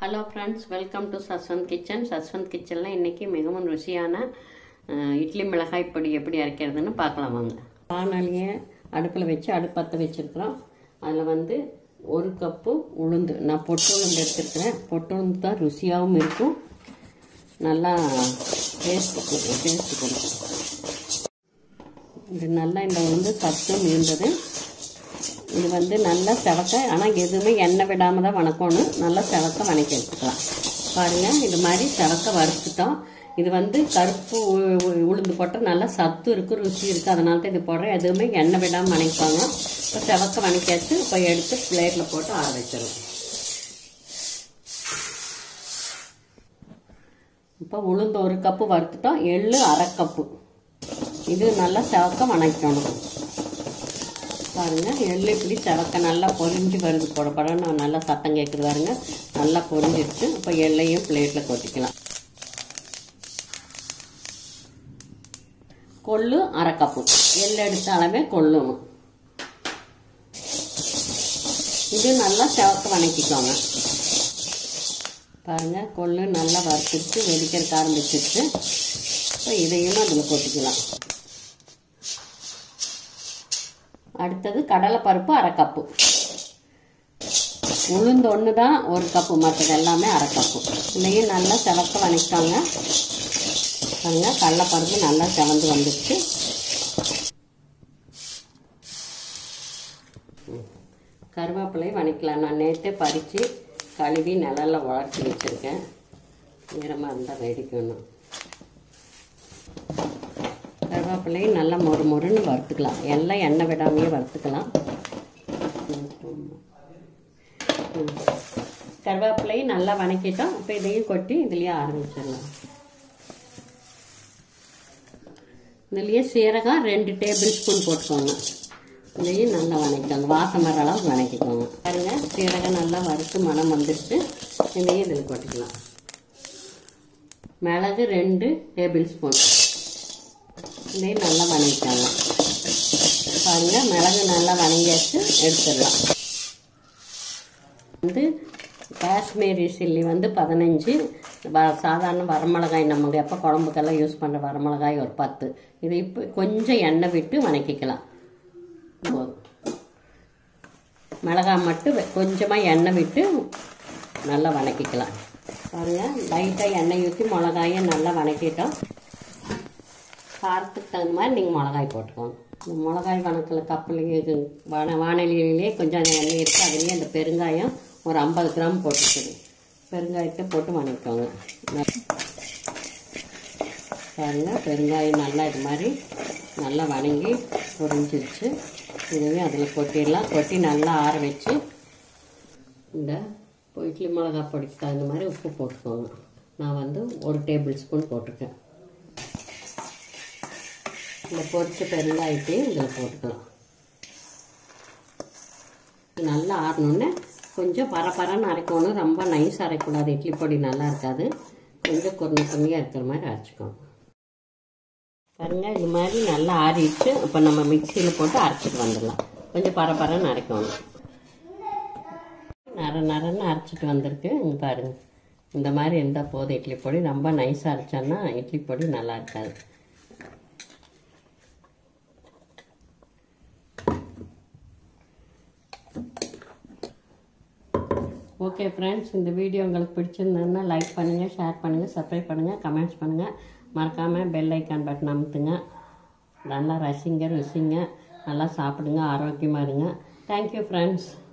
Hello friends welcome to Saswanth kitchen சஸ்வந்த் கிச்சனில் இன்றைக்கி மிகவும் ருசியான அஹ், இட்லி மிளகாய் பொடி எப்படி அரைக்கிறதுன்னு பார்க்கலாம் வாங்க வானொலியை அடுப்பில் வச்சு அடுப்பத்தை வச்சுருக்குறோம் அதில் வந்து ஒரு கப்பு உளுந்து நான் பொட்டு உளுந்து எடுத்துருக்கிறேன் பொட்டு உளுந்து தான் ருசியாகவும் இருக்கும் நல்லா டேஸ்ட் டேஸ்ட் கொடுக்கும் இது நல்லா இந்த உளுந்து சத்தும் இருந்தது இது வந்து நல்லா செவக்க ஆனால் எதுவுமே எண்ணெய் விடாமல் தான் வணக்கணும் நல்லா செவக்க வணக்கி எடுத்துக்கலாம் பாருங்கள் இது மாதிரி செவக்க வறுத்துட்டோம் இது வந்து கருப்பு உ- உ- உளுந்து போட்டால் நல்லா சத்து இருக்குது ருசி இருக்குது அதனால தான் இது போடுறேன் எதுவுமே எண்ணெய் விடாமல் வணக்கிப்பாங்க இப்போ செவக்க வணக்கியாச்சு இப்போ எடுத்து பிளேட்டில் போட்டு ஆற வச்சிடும் இப்போ உளுந்து ஒரு கப்பு வறுத்துட்டோம் எள்ளு அரை கப்பு இது நல்லா செவக்க வணக்கணும் பாருங்க எள்ளு இப்படி செவக்க நல்லா பொரிஞ்சு வருது போட போட நல்லா சத்தம் கேட்குது பாருங்க நல்லா பொரிஞ்சிருச்சு இப்போ எள்ளையும் பிளேட்டில் கொட்டிக்கலாம் கொள்ளு அரை கப்பு எள்ளு எடுத்த அளவே கொள்ளும் இது நல்லா செவக்க வணக்கிக்கோங்க பாருங்க கொள்ளு நல்லா வறுத்துட்டு வெடிக்கிறதுக்கு ஆரம்பிச்சிருச்சு இப்போ இதையும் அதில் கொட்டிக்கலாம் அடுத்தது கடலைப்பருப்பு அரை கப்பு உளுந்து ஒன்று தான் ஒரு கப்பு மற்றது எல்லாமே அரை கப்பு இதையும் நல்லா செவக்க வணக்கிட்டாங்க பாருங்க கடலைப்பருப்பு நல்லா செவந்து வந்துடுச்சு கருவேப்பிலை வணக்கலாம் நான் நேற்றே பறித்து கழுவி நிழல்ல உலர்த்தி வச்சுருக்கேன் ஈரமாக இருந்தால் வெடிக்கணும் கருவேப்பிலையும் நல்லா மொறு மொறுன்னு வறுத்துக்கலாம் எல்லாம் எண்ணெய் விடாமையே வறுத்துக்கலாம் ம். கருவேப்பிலையும் நல்லா வணக்கிட்டோம் இப்போ இதையும் கொட்டி இதுலேயே ஆரம்பிச்சிடலாம் இதுலேயே சீரகம் ரெண்டு டேபிள் ஸ்பூன் போட்டுக்கோங்க இதையும் நல்லா வணக்கிக்கோங்க வாசம் வர அளவுக்கு வணக்கிக்கோங்க பாருங்க சீரகம் நல்லா வறுத்து மனம் வந்துடுச்சு இதையும் இதில் கொட்டிக்கலாம் மிளகு ரெண்டு டேபிள் ஸ்பூன் இதையும் நல்லா வணங்கிட்டாங்க பாருங்க மிளகு நல்லா வணங்கியாச்சு எடுத்துடலாம் வந்து காஷ்மீரி சில்லி வந்து பதினஞ்சு வ சாதாரண வரமிளகாய் நமக்கு எப்போ குழம்புக்கெல்லாம் யூஸ் பண்ணுற வரமிளகாய் ஒரு பத்து இது இப்போ கொஞ்சம் எண்ணெய் விட்டு வணக்கிக்கலாம் போதும் மிளகாய் மட்டும் வெ- கொஞ்சமாக எண்ணெய் விட்டு நல்லா வணக்கிக்கலாம் பாருங்கள் லைட்டாக எண்ணெய் ஊற்றி மிளகாயை நல்லா வணக்கிட்டோம் காரத்துக்கு தகுந்த மாதிரி நீங்கள் மிளகாய் போட்டுக்கோங்க இந்த மிளகாய் வணக்கில் கப்பலையே வான வானொலியிலே கொஞ்சம் எண்ணெய் இருக்குது அதுலேயே அந்த பெருங்காயம் ஒரு ஐம்பது கிராம் போட்டுக்குது பெருங்காயத்தை போட்டு வணக்கிக்கோங்க பாருங்க பெருங்காயம் நல்லா இது மாதிரி நல்லா வணங்கி பொரிஞ்சிருச்சு இதுவே அதில் கொட்டிடலாம் கொட்டி நல்லா ஆற வச்சு இந்த இப்போ இட்லி மிளகா பொடிக்கு தகுந்த மாதிரி உப்பு போட்டுக்கோங்க நான் வந்து ஒரு டேபிள் ஸ்பூன் போட்டிருக்கேன் இந்த பொரிச்ச பெருங்காயத்தையும் இதில் போட்டுக்கலாம் இது நல்லா ஆறணுன்னே கொஞ்சம் பரபரன்னு அரைக்கணும் ரொம்ப நைஸ் அரைக்கூடாது இட்லி பொடி நல்லா இருக்காது கொஞ்சம் குறுன குறுமையாக இருக்கிற மாதிரி அரைச்சிக்கோங்க பாருங்க இது மாதிரி நல்லா ஆறிடுச்சு இப்போ நம்ம மிக்சியில் போட்டு அரைச்சிட்டு வந்துடலாம் கொஞ்சம் பரபரன்னு அரைக்கணும் நர நரன்னு அரைச்சிட்டு வந்திருக்கு இங்க பாருங்க இந்த மாதிரி இருந்தால் போதும் இட்லி பொடி ரொம்ப நைஸாக அரைச்சோன்னா இட்லி பொடி நல்லா இருக்காது ஓகே ஃப்ரெண்ட்ஸ் இந்த வீடியோ உங்களுக்கு பிடிச்சிருந்ததுன்னா லைக் பண்ணுங்கள் ஷேர் பண்ணுங்கள் சப்ஸ்கிரைப் பண்ணுங்கள் கமெண்ட்ஸ் பண்ணுங்கள் மறக்காமல் பெல் ஐக்கான் பட்டன் அமுத்துங்க நல்லா ரசிங்க ருசிங்க நல்லா சாப்பிடுங்க ஆரோக்கியமாக இருங்க தேங்க்யூ ஃப்ரெண்ட்ஸ்